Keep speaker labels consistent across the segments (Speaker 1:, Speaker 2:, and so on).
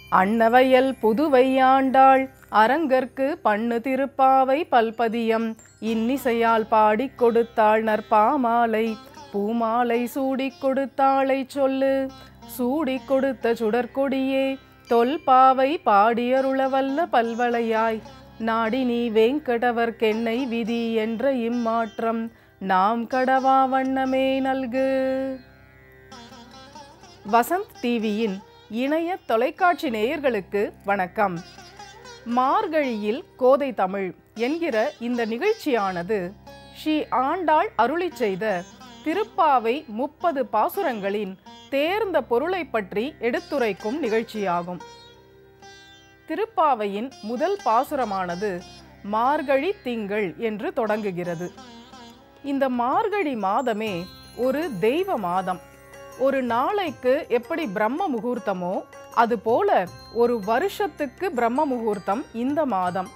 Speaker 1: அன்னவையல் புதுவையாண்டாள் அரங்கற்கு பண்ணு திருப்பாவை பல்பதியம் இன்னிசையால் பாடிக் கொடுத்தாள் நற்பாமாலை பூமாலை சூடிக் கொடுத்தாளை சொல்லு சூடிக் கொடுத்த சுடற்கொடியே தொல்பாவை பாடியருளவல்ல பல்வளையாய் நாடி நீ வேங்கடவர் கெண்ணை விதி என்ற இம்மாற்றம் நாம் கடவா வண்ணமே நல்கு வசந்த் டிவியின் இணைய தொலைக்காட்சி நேயர்களுக்கு வணக்கம் மார்கழியில் கோதை தமிழ் என்கிற இந்த நிகழ்ச்சியானது ஸ்ரீ ஆண்டாள் அருளிச் செய்த திருப்பாவை முப்பது பாசுரங்களின் தேர்ந்த பொருளை பற்றி எடுத்துரைக்கும் நிகழ்ச்சியாகும் திருப்பாவையின் முதல் பாசுரமானது மார்கழி திங்கள் என்று தொடங்குகிறது இந்த மார்கழி மாதமே ஒரு தெய்வ மாதம் ஒரு நாளைக்கு எப்படி பிரம்ம முகூர்த்தமோ அதுபோல ஒரு வருஷத்துக்கு பிரம்ம முகூர்த்தம் இந்த மாதம்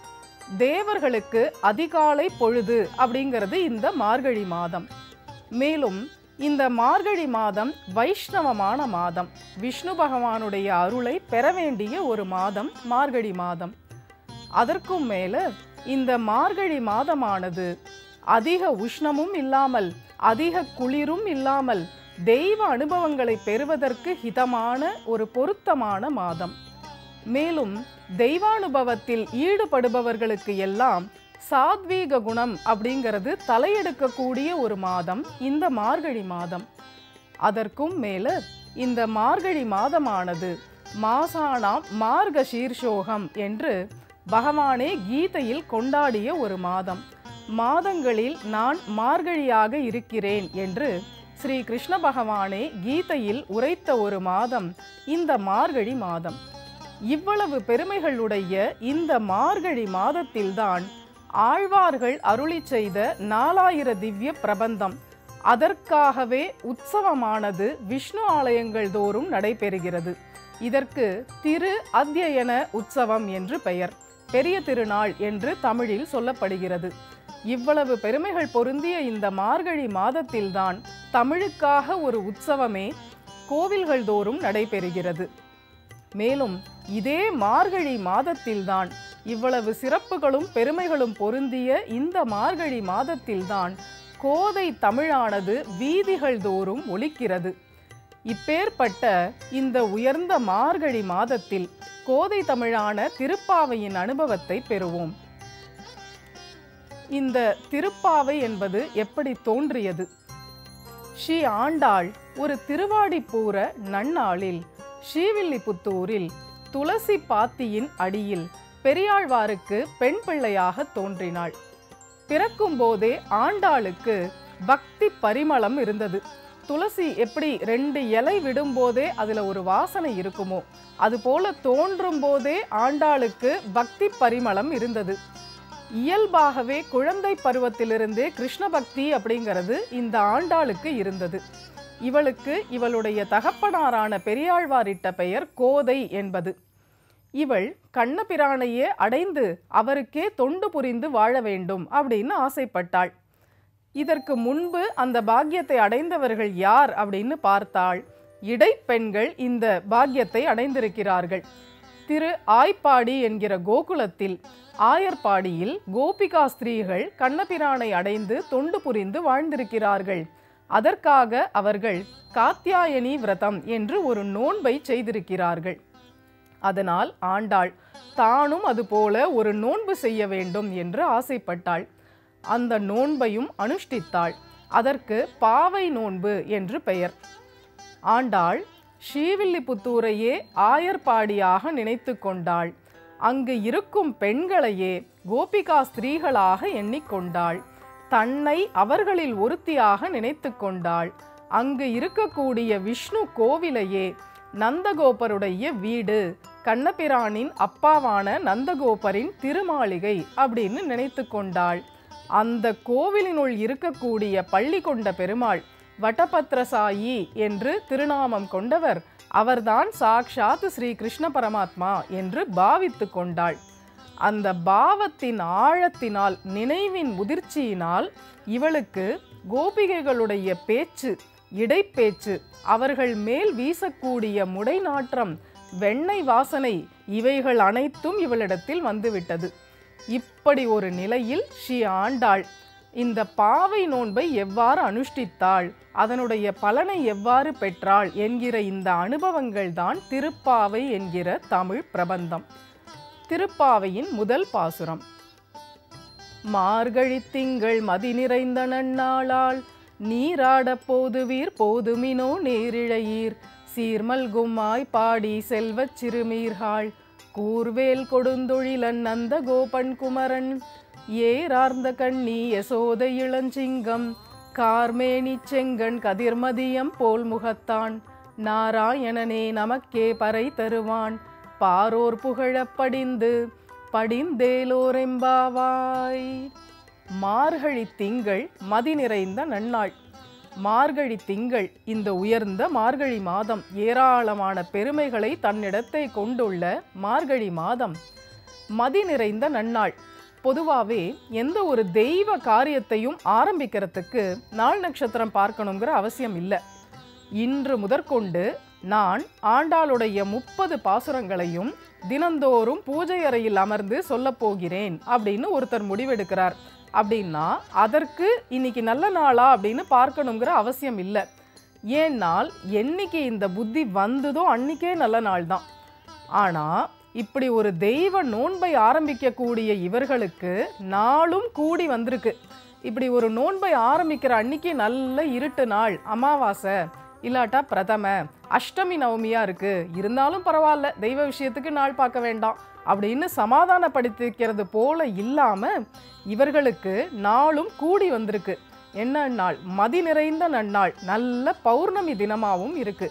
Speaker 1: தேவர்களுக்கு அதிகாலை பொழுது அப்படிங்கிறது இந்த மார்கழி மாதம் மேலும் இந்த மார்கழி மாதம் வைஷ்ணவமான மாதம் விஷ்ணு பகவானுடைய அருளை பெற வேண்டிய ஒரு மாதம் மார்கழி மாதம் அதற்கும் மேல இந்த மார்கழி மாதமானது அதிக உஷ்ணமும் இல்லாமல் அதிக குளிரும் இல்லாமல் தெய்வ அனுபவங்களை பெறுவதற்கு ஹிதமான ஒரு பொருத்தமான மாதம் மேலும் தெய்வானுபவத்தில் ஈடுபடுபவர்களுக்கு எல்லாம் சாத்வீக குணம் அப்படிங்கிறது தலையெடுக்கக்கூடிய ஒரு மாதம் இந்த மார்கழி மாதம் அதற்கும் மேல இந்த மார்கழி மாதமானது மாசானாம் மார்க சீர்ஷோகம் என்று பகவானே கீதையில் கொண்டாடிய ஒரு மாதம் மாதங்களில் நான் மார்கழியாக இருக்கிறேன் என்று ஸ்ரீ கிருஷ்ண பகவானே கீதையில் உரைத்த ஒரு மாதம் இந்த மார்கழி மாதம் இவ்வளவு பெருமைகளுடைய இந்த மார்கழி மாதத்தில்தான் ஆழ்வார்கள் அருளி செய்த நாலாயிர திவ்ய பிரபந்தம் அதற்காகவே உற்சவமானது விஷ்ணு ஆலயங்கள் தோறும் நடைபெறுகிறது இதற்கு திரு அத்தியன உற்சவம் என்று பெயர் பெரிய திருநாள் என்று தமிழில் சொல்லப்படுகிறது இவ்வளவு பெருமைகள் பொருந்திய இந்த மார்கழி மாதத்தில்தான் தமிழுக்காக ஒரு உற்சவமே கோவில்கள் தோறும் நடைபெறுகிறது மேலும் இதே மார்கழி மாதத்தில்தான் இவ்வளவு சிறப்புகளும் பெருமைகளும் பொருந்திய இந்த மார்கழி மாதத்தில்தான் கோதை தமிழானது வீதிகள் தோறும் ஒலிக்கிறது இப்பேற்பட்ட இந்த உயர்ந்த மார்கழி மாதத்தில் கோதை தமிழான திருப்பாவையின் அனுபவத்தை பெறுவோம் இந்த திருப்பாவை என்பது எப்படி தோன்றியது ஸ்ரீ ஆண்டாள் ஒரு திருவாடிப்பூர நன்னாளில் ஸ்ரீவில்லிபுத்தூரில் துளசி பாத்தியின் அடியில் பெரியாழ்வாருக்கு பெண் பிள்ளையாக தோன்றினாள் பிறக்கும் போதே ஆண்டாளுக்கு பக்தி பரிமளம் இருந்தது துளசி எப்படி ரெண்டு இலை விடும்போதே அதுல ஒரு வாசனை இருக்குமோ அதுபோல தோன்றும் போதே ஆண்டாளுக்கு பக்தி பரிமளம் இருந்தது இயல்பாகவே குழந்தை பருவத்திலிருந்தே கிருஷ்ண பக்தி அப்படிங்கிறது இந்த ஆண்டாளுக்கு இருந்தது இவளுக்கு இவளுடைய தகப்பனாரான பெரியாழ்வாரிட்ட பெயர் கோதை என்பது இவள் கண்ணபிரானையே அடைந்து அவருக்கே தொண்டு புரிந்து வாழ வேண்டும் அப்படின்னு ஆசைப்பட்டாள் இதற்கு முன்பு அந்த பாக்கியத்தை அடைந்தவர்கள் யார் அப்படின்னு பார்த்தாள் இடைப்பெண்கள் இந்த பாக்கியத்தை அடைந்திருக்கிறார்கள் திரு ஆய்ப்பாடி என்கிற கோகுலத்தில் ஆயர்பாடியில் கோபிகா ஸ்திரீகள் கண்ணபிரானை அடைந்து தொண்டு புரிந்து வாழ்ந்திருக்கிறார்கள் அதற்காக அவர்கள் காத்தியாயனி விரதம் என்று ஒரு நோன்பை செய்திருக்கிறார்கள் அதனால் ஆண்டாள் தானும் அதுபோல ஒரு நோன்பு செய்ய வேண்டும் என்று ஆசைப்பட்டாள் அந்த நோன்பையும் அனுஷ்டித்தாள் அதற்கு பாவை நோன்பு என்று பெயர் ஆண்டாள் ஸ்ரீவில்லிபுத்தூரையே ஆயர்பாடியாக நினைத்து கொண்டாள் அங்கு இருக்கும் பெண்களையே கோபிகா ஸ்திரீகளாக எண்ணிக்கொண்டாள் தன்னை அவர்களில் ஒருத்தியாக நினைத்து கொண்டாள் அங்கு இருக்கக்கூடிய விஷ்ணு கோவிலையே நந்தகோபருடைய வீடு கண்ணபிரானின் அப்பாவான நந்தகோபரின் திருமாளிகை அப்படின்னு நினைத்து கொண்டாள் அந்த கோவிலினுள் இருக்கக்கூடிய பள்ளி கொண்ட பெருமாள் வட்டபத்ரசாயி என்று திருநாமம் கொண்டவர் அவர்தான் சாக்ஷாத் ஸ்ரீ கிருஷ்ண பரமாத்மா என்று பாவித்து கொண்டாள் அந்த பாவத்தின் ஆழத்தினால் நினைவின் முதிர்ச்சியினால் இவளுக்கு கோபிகைகளுடைய பேச்சு இடைப்பேச்சு அவர்கள் மேல் வீசக்கூடிய முடை நாற்றம் வெண்ணெய் வாசனை இவைகள் அனைத்தும் இவளிடத்தில் வந்துவிட்டது இப்படி ஒரு நிலையில் ஸ்ரீ ஆண்டாள் இந்த பாவை நோன்பை எவ்வாறு அனுஷ்டித்தாள் அதனுடைய பலனை எவ்வாறு பெற்றாள் என்கிற இந்த அனுபவங்கள் தான் திருப்பாவை என்கிற தமிழ் பிரபந்தம் திருப்பாவையின் முதல் பாசுரம் மார்கழி திங்கள் மதி நிறைந்த நன்னாளால் நீராடப் போதுவீர் போதுமினோ நேரிழையீர் சீர்மல்குமாய் பாடி செல்வச் சிறுமீர்காள் கூர்வேல் கொடுந்தொழிலன் நந்த கோபன் குமரன் ஏரார்ந்த கண்ணி யசோத இளஞ்சிங்கம் கார்மேனி செங்கண் கதிர்மதியம் போல் முகத்தான் நாராயணனே நமக்கே பறை தருவான் பாரோர் புகழப் படிந்து படிந்தேலோரெம்பாவாய் மார்கழி திங்கள் மதி நிறைந்த நன்னாள் மார்கழி திங்கள் இந்த உயர்ந்த மார்கழி மாதம் ஏராளமான பெருமைகளை தன்னிடத்தை கொண்டுள்ள மார்கழி மாதம் மதி நிறைந்த நன்னாள் பொதுவாகவே எந்த ஒரு தெய்வ காரியத்தையும் ஆரம்பிக்கிறதுக்கு நாள் நட்சத்திரம் பார்க்கணுங்கிற அவசியம் இல்லை இன்று முதற்கொண்டு நான் ஆண்டாளுடைய முப்பது பாசுரங்களையும் தினந்தோறும் பூஜை அறையில் அமர்ந்து சொல்லப் போகிறேன் அப்படின்னு ஒருத்தர் முடிவெடுக்கிறார் அப்படின்னா அதற்கு இன்னைக்கு நல்ல நாளா அப்படின்னு பார்க்கணுங்கிற அவசியம் இல்லை ஏன்னால் என்னைக்கு இந்த புத்தி வந்ததோ அன்னைக்கே நல்ல நாள் தான் ஆனால் இப்படி ஒரு தெய்வ நோன்பை ஆரம்பிக்கக்கூடிய இவர்களுக்கு நாளும் கூடி வந்திருக்கு இப்படி ஒரு நோன்பை ஆரம்பிக்கிற அன்னைக்கு நல்ல இருட்டு நாள் அமாவாசை இல்லாட்டா பிரதம அஷ்டமி நவமியா இருக்கு இருந்தாலும் பரவாயில்ல தெய்வ விஷயத்துக்கு நாள் பார்க்க வேண்டாம் அப்படின்னு சமாதானப்படுத்திக்கிறது போல இல்லாம இவர்களுக்கு நாளும் கூடி வந்திருக்கு என்ன நாள் மதி நிறைந்த நன்னாள் நல்ல பௌர்ணமி தினமாவும் இருக்கு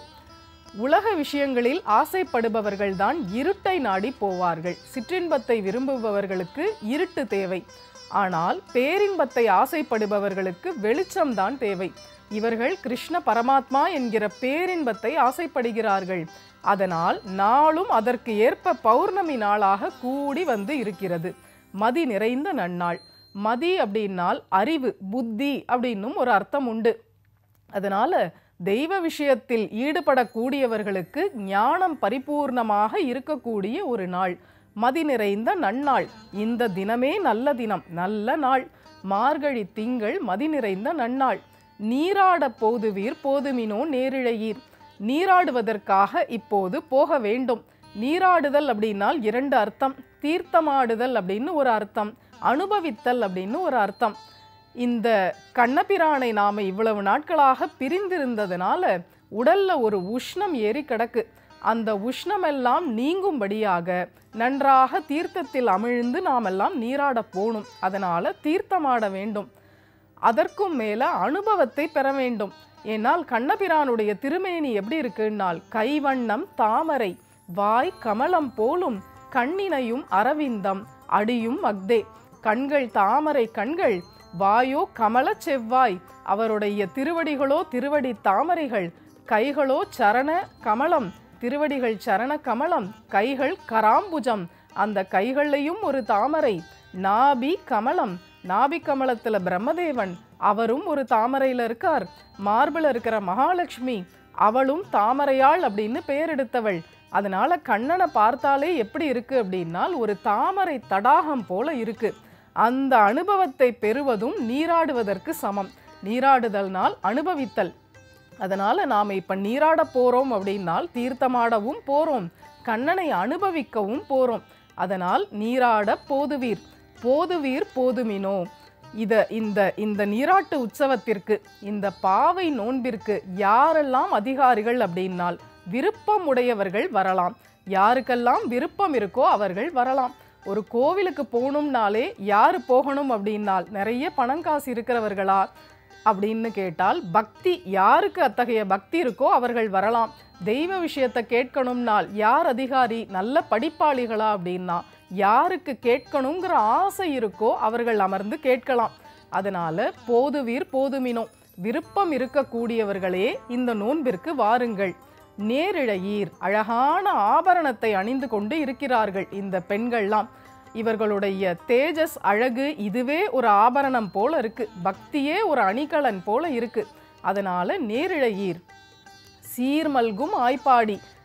Speaker 1: உலக விஷயங்களில் ஆசைப்படுபவர்கள் தான் இருட்டை நாடி போவார்கள் சிற்றின்பத்தை விரும்புபவர்களுக்கு இருட்டு தேவை ஆனால் பேரின்பத்தை ஆசைப்படுபவர்களுக்கு வெளிச்சம்தான் தேவை இவர்கள் கிருஷ்ண பரமாத்மா என்கிற பேரின்பத்தை ஆசைப்படுகிறார்கள் அதனால் நாளும் அதற்கு ஏற்ப பௌர்ணமி நாளாக கூடி வந்து இருக்கிறது மதி நிறைந்த நன்னாள் மதி அப்படின்னால் அறிவு புத்தி அப்படின்னும் ஒரு அர்த்தம் உண்டு அதனால தெய்வ விஷயத்தில் ஈடுபடக்கூடியவர்களுக்கு ஞானம் பரிபூர்ணமாக இருக்கக்கூடிய ஒரு நாள் மதி நிறைந்த நன்னாள் இந்த தினமே நல்ல தினம் நல்ல நாள் மார்கழி திங்கள் மதி நிறைந்த நன்னாள் நீராட போதுவீர் போதுமினோ நேரிழையீர் நீராடுவதற்காக இப்போது போக வேண்டும் நீராடுதல் அப்படின்னால் இரண்டு அர்த்தம் தீர்த்தமாடுதல் அப்படின்னு ஒரு அர்த்தம் அனுபவித்தல் அப்படின்னு ஒரு அர்த்தம் இந்த கண்ணபிரானை நாம இவ்வளவு நாட்களாக பிரிந்திருந்ததுனால உடல்ல ஒரு உஷ்ணம் ஏறி கிடக்கு அந்த உஷ்ணமெல்லாம் நீங்கும்படியாக நன்றாக தீர்த்தத்தில் அமிழ்ந்து நாமெல்லாம் நீராட போகணும் அதனால தீர்த்தமாட வேண்டும் அதற்கும் மேல அனுபவத்தை பெற வேண்டும் ஏனால் கண்ணபிரானுடைய திருமேனி எப்படி இருக்குன்னால் கைவண்ணம் தாமரை வாய் கமலம் போலும் கண்ணினையும் அரவிந்தம் அடியும் அக்தே கண்கள் தாமரை கண்கள் வாயோ கமலச் செவ்வாய் அவருடைய திருவடிகளோ திருவடி தாமரைகள் கைகளோ சரண கமலம் திருவடிகள் சரண கமலம் கைகள் கராம்புஜம் அந்த கைகள்லையும் ஒரு தாமரை நாபி கமலம் நாபி கமலத்துல பிரம்மதேவன் அவரும் ஒரு தாமரையில இருக்கார் மார்பில் இருக்கிற மகாலட்சுமி அவளும் தாமரையாள் அப்படின்னு பெயர் எடுத்தவள் அதனால கண்ணனை பார்த்தாலே எப்படி இருக்கு அப்படின்னால் ஒரு தாமரை தடாகம் போல இருக்கு அந்த அனுபவத்தை பெறுவதும் நீராடுவதற்கு சமம் நீராடுதல்னால் அனுபவித்தல் அதனால நாம இப்ப நீராட போறோம் அப்படின்னால் தீர்த்தமாடவும் போறோம் கண்ணனை அனுபவிக்கவும் போறோம் அதனால் நீராட போதுவீர் போதுவீர் போதுமினோ இத இந்த இந்த நீராட்டு உற்சவத்திற்கு இந்த பாவை நோன்பிற்கு யாரெல்லாம் அதிகாரிகள் அப்படின்னால் விருப்பம் உடையவர்கள் வரலாம் யாருக்கெல்லாம் விருப்பம் இருக்கோ அவர்கள் வரலாம் ஒரு கோவிலுக்கு போகணும்னாலே யார் போகணும் அப்படின்னால் நிறைய பணங்காசு இருக்கிறவர்களா அப்படின்னு கேட்டால் பக்தி யாருக்கு அத்தகைய பக்தி இருக்கோ அவர்கள் வரலாம் தெய்வ விஷயத்தை கேட்கணும்னால் யார் அதிகாரி நல்ல படிப்பாளிகளா அப்படின்னா யாருக்கு கேட்கணுங்கிற ஆசை இருக்கோ அவர்கள் அமர்ந்து கேட்கலாம் அதனால போதுவீர் போதுமினோ விருப்பம் இருக்கக்கூடியவர்களே இந்த நோன்பிற்கு வாருங்கள் நேரிழையீர் அழகான ஆபரணத்தை அணிந்து கொண்டு இருக்கிறார்கள் இந்த பெண்கள்லாம் இவர்களுடைய தேஜஸ் அழகு இதுவே ஒரு ஆபரணம் போல இருக்கு பக்தியே ஒரு அணிகலன் போல இருக்கு அதனால நேரிழையீர் சீர்மல்கும் ஆய்ப்பாடி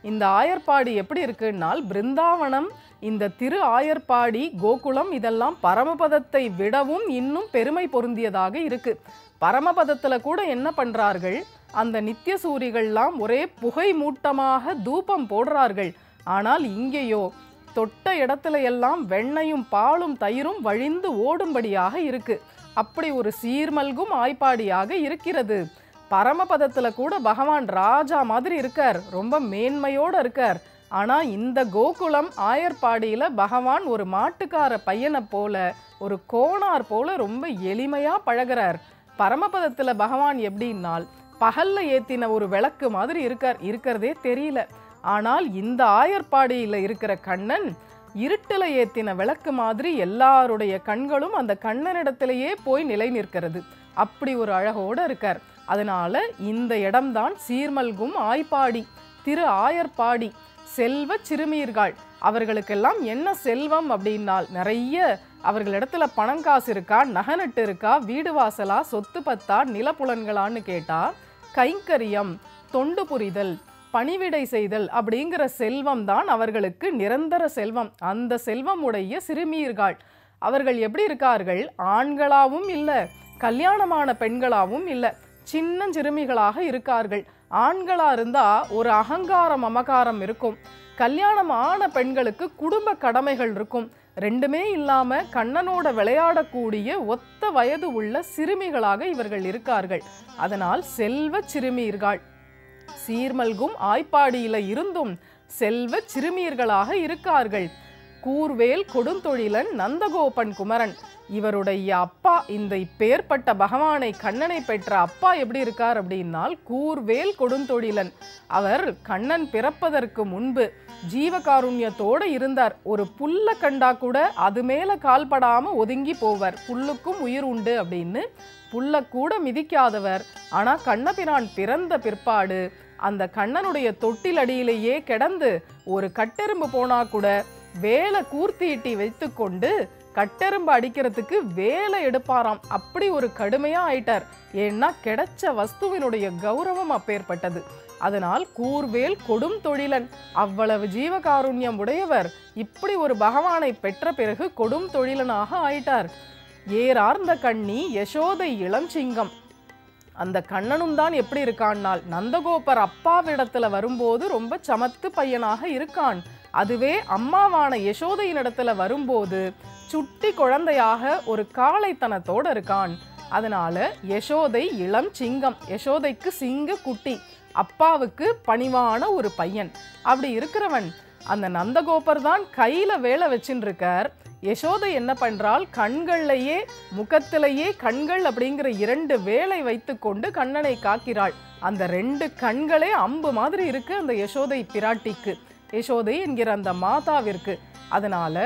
Speaker 1: இந்த ஆயர்பாடி எப்படி இருக்குன்னால் பிருந்தாவனம் இந்த திரு ஆயர்பாடி கோகுலம் இதெல்லாம் பரமபதத்தை விடவும் இன்னும் பெருமை பொருந்தியதாக இருக்கு பரமபதத்துல கூட என்ன பண்றார்கள் அந்த நித்திய சூரிகள்லாம் ஒரே புகை மூட்டமாக தூபம் போடுறார்கள் ஆனால் இங்கேயோ தொட்ட இடத்துல எல்லாம் வெண்ணையும் பாலும் தயிரும் வழிந்து ஓடும்படியாக இருக்கு அப்படி ஒரு சீர்மல்கும் ஆய்ப்பாடியாக இருக்கிறது பரமபதத்துல கூட பகவான் ராஜா மாதிரி இருக்கார் ரொம்ப மேன்மையோட இருக்கார் ஆனா இந்த கோகுலம் ஆயர்பாடியில பகவான் ஒரு மாட்டுக்கார பையனை போல ஒரு கோணார் போல ரொம்ப எளிமையா பழகுறார் பரமபதத்துல பகவான் எப்படின்னால் பகல்ல ஏத்தின ஒரு விளக்கு மாதிரி இருக்கார் இருக்கிறதே தெரியல ஆனால் இந்த ஆயர்பாடியில இருக்கிற கண்ணன் இருட்டுல ஏத்தின விளக்கு மாதிரி எல்லாருடைய கண்களும் அந்த கண்ணனிடத்திலேயே போய் நிலை நிற்கிறது அப்படி ஒரு அழகோட இருக்கார் அதனால இந்த இடம்தான் சீர்மல்கும் ஆய்ப்பாடி திரு ஆயர்பாடி செல்வ சிறுமீர்கள் அவர்களுக்கெல்லாம் என்ன செல்வம் அப்படின்னால் நிறைய அவர்களிடத்துல பணம் காசு இருக்கா நகநட்டு இருக்கா வீடு வாசலா சொத்து பத்தா நிலப்புலன்களான்னு கேட்டா கைங்கரியம் தொண்டு புரிதல் பணிவிடை செய்தல் அப்படிங்கிற செல்வம் தான் அவர்களுக்கு நிரந்தர செல்வம் அந்த செல்வம் உடைய சிறுமீர்கள் அவர்கள் எப்படி இருக்கார்கள் ஆண்களாவும் இல்லை கல்யாணமான பெண்களாவும் இல்லை சின்னஞ்சிறுமிகளாக இருக்கார்கள் ஆண்களா இருந்தா ஒரு அகங்காரம் அமகாரம் இருக்கும் கல்யாணம் ஆன பெண்களுக்கு குடும்ப கடமைகள் இருக்கும் ரெண்டுமே இல்லாம கண்ணனோட விளையாடக்கூடிய ஒத்த வயது உள்ள சிறுமிகளாக இவர்கள் இருக்கார்கள் அதனால் செல்வ சிறுமியர்கள் சீர்மல்கும் ஆய்ப்பாடியில இருந்தும் செல்வ சிறுமியர்களாக இருக்கார்கள் கூர்வேல் கொடுந்தொழிலன் நந்தகோபன் குமரன் இவருடைய அப்பா இந்த இப்பேற்பட்ட பகவானை கண்ணனை பெற்ற அப்பா எப்படி இருக்கார் அப்படின்னால் கூர்வேல் கொடுந்தொழிலன் அவர் கண்ணன் பிறப்பதற்கு முன்பு ஜீவகாருண்யத்தோடு இருந்தார் ஒரு புல்ல கண்டா கூட அது மேல கால்படாம ஒதுங்கி போவர் புல்லுக்கும் உயிர் உண்டு அப்படின்னு புல்ல கூட மிதிக்காதவர் ஆனா கண்ணபிரான் பிறந்த பிற்பாடு அந்த கண்ணனுடைய தொட்டில் அடியிலேயே கிடந்து ஒரு கட்டெரும்பு போனா கூட வேலை கூர்த்தியிட்டி வைத்துக்கொண்டு கட்டெரும்பு அடிக்கிறதுக்கு வேலை எடுப்பாராம் அப்படி ஒரு கடுமையா ஆயிட்டார் ஏன்னா கிடைச்ச வஸ்துவினுடைய கௌரவம் அப்பேற்பட்டது அதனால் கூர்வேல் கொடும் தொழிலன் அவ்வளவு ஜீவகாருண்யம் உடையவர் இப்படி ஒரு பகவானை பெற்ற பிறகு கொடும் தொழிலனாக ஆயிட்டார் ஏறார்ந்த கண்ணி யசோதை இளஞ்சிங்கம் அந்த கண்ணனும் தான் எப்படி இருக்கான்னால் நந்தகோபர் அப்பாவிடத்துல வரும்போது ரொம்ப சமத்து பையனாக இருக்கான் அதுவே அம்மாவான யசோதையினிடத்துல வரும்போது சுட்டி குழந்தையாக ஒரு காளைத்தனத்தோட இருக்கான் அதனால யசோதை இளம் சிங்கம் யசோதைக்கு சிங்க குட்டி அப்பாவுக்கு பணிவான ஒரு பையன் அப்படி இருக்கிறவன் அந்த நந்தகோபர் தான் கையில வேலை வச்சுட்டு இருக்கார் யசோதை என்ன பண்றால் கண்கள்லையே முகத்திலேயே கண்கள் அப்படிங்கிற இரண்டு வேலை வைத்துக்கொண்டு கண்ணனை காக்கிறாள் அந்த ரெண்டு கண்களே அம்பு மாதிரி இருக்கு அந்த யசோதை பிராட்டிக்கு யசோதை என்கிற அந்த மாதாவிற்கு அதனால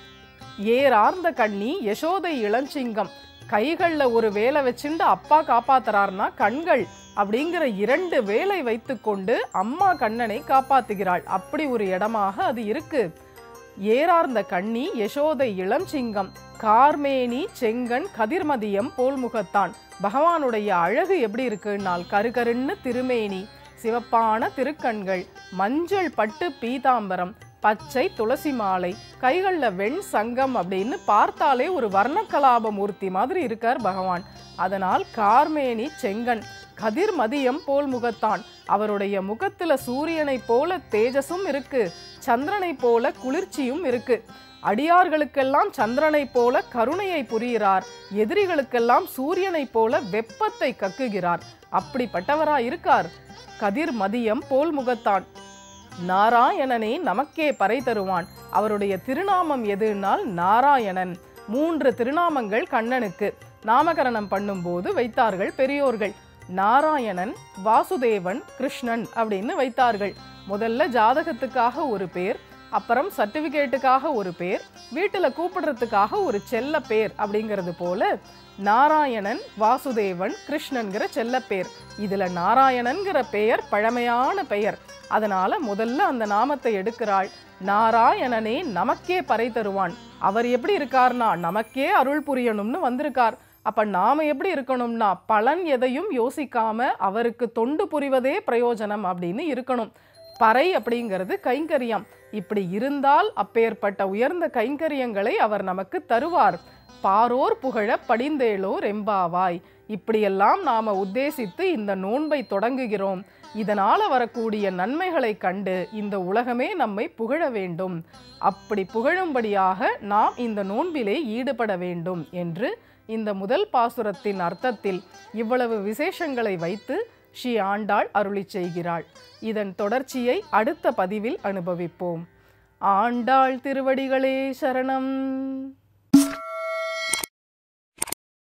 Speaker 1: ஏறார்ந்த கண்ணி யசோதை இளஞ்சிங்கம் கைகள்ல ஒரு வேலை வச்சுண்டு அப்பா காப்பாத்துறாருன்னா கண்கள் அப்படிங்கிற இரண்டு வேலை வைத்துக்கொண்டு அம்மா கண்ணனை காப்பாத்துகிறாள் அப்படி ஒரு இடமாக அது இருக்கு ஏறார்ந்த கண்ணி யசோதை இளஞ்சிங்கம் கார்மேனி செங்கன் கதிர்மதியம் போல்முகத்தான் பகவானுடைய அழகு எப்படி இருக்குன்னால் கருகருன்னு திருமேனி சிவப்பான திருக்கண்கள் மஞ்சள் பட்டு பீதாம்பரம் பச்சை துளசி மாலை கைகளில் வெண் சங்கம் அப்படின்னு பார்த்தாலே ஒரு வர்ணக்கலாப மூர்த்தி மாதிரி இருக்கார் பகவான் அதனால் கார்மேனி செங்கன் கதிர் மதியம் போல் முகத்தான் அவருடைய முகத்துல சூரியனை போல தேஜஸும் இருக்கு சந்திரனை போல குளிர்ச்சியும் இருக்கு அடியார்களுக்கெல்லாம் சந்திரனை போல கருணையை புரிகிறார் எதிரிகளுக்கெல்லாம் சூரியனை போல வெப்பத்தை கக்குகிறார் அப்படிப்பட்டவரா இருக்கார் கதிர் மதியம் போல் முகத்தான் நாராயணனே நமக்கே பறை தருவான் அவருடைய திருநாமம் எதுனால் நாராயணன் மூன்று திருநாமங்கள் கண்ணனுக்கு நாமகரணம் பண்ணும்போது வைத்தார்கள் பெரியோர்கள் நாராயணன் வாசுதேவன் கிருஷ்ணன் அப்படின்னு வைத்தார்கள் முதல்ல ஜாதகத்துக்காக ஒரு பேர் அப்புறம் சர்டிபிகேட்டுக்காக ஒரு பேர் வீட்டில் கூப்பிடுறதுக்காக ஒரு செல்ல பேர் அப்படிங்கிறது போல நாராயணன் வாசுதேவன் கிருஷ்ணன்கிற செல்ல பேர் இதுல நாராயணன்கிற பெயர் பழமையான பெயர் அதனால முதல்ல அந்த நாமத்தை எடுக்கிறாள் நாராயணனே நமக்கே பறை தருவான் அவர் எப்படி இருக்கார்னா நமக்கே அருள் புரியணும்னு வந்திருக்கார் அப்ப நாம எப்படி இருக்கணும்னா பலன் எதையும் யோசிக்காம அவருக்கு தொண்டு புரிவதே பிரயோஜனம் அப்படின்னு இருக்கணும் பறை அப்படிங்கிறது கைங்கரியம் இப்படி இருந்தால் அப்பேற்பட்ட உயர்ந்த கைங்கரியங்களை அவர் நமக்கு தருவார் பாரோர் புகழ படிந்தேளோர் எம்பாவாய் இப்படியெல்லாம் நாம உத்தேசித்து இந்த நோன்பை தொடங்குகிறோம் இதனால வரக்கூடிய நன்மைகளை கண்டு இந்த உலகமே நம்மை புகழ வேண்டும் அப்படி புகழும்படியாக நாம் இந்த நோன்பிலே ஈடுபட வேண்டும் என்று இந்த முதல் பாசுரத்தின் அர்த்தத்தில் இவ்வளவு விசேஷங்களை வைத்து ஸ்ரீ ஆண்டாள் அருளிச் செய்கிறாள் இதன் தொடர்ச்சியை அடுத்த பதிவில் அனுபவிப்போம் ஆண்டாள் திருவடிகளே சரணம்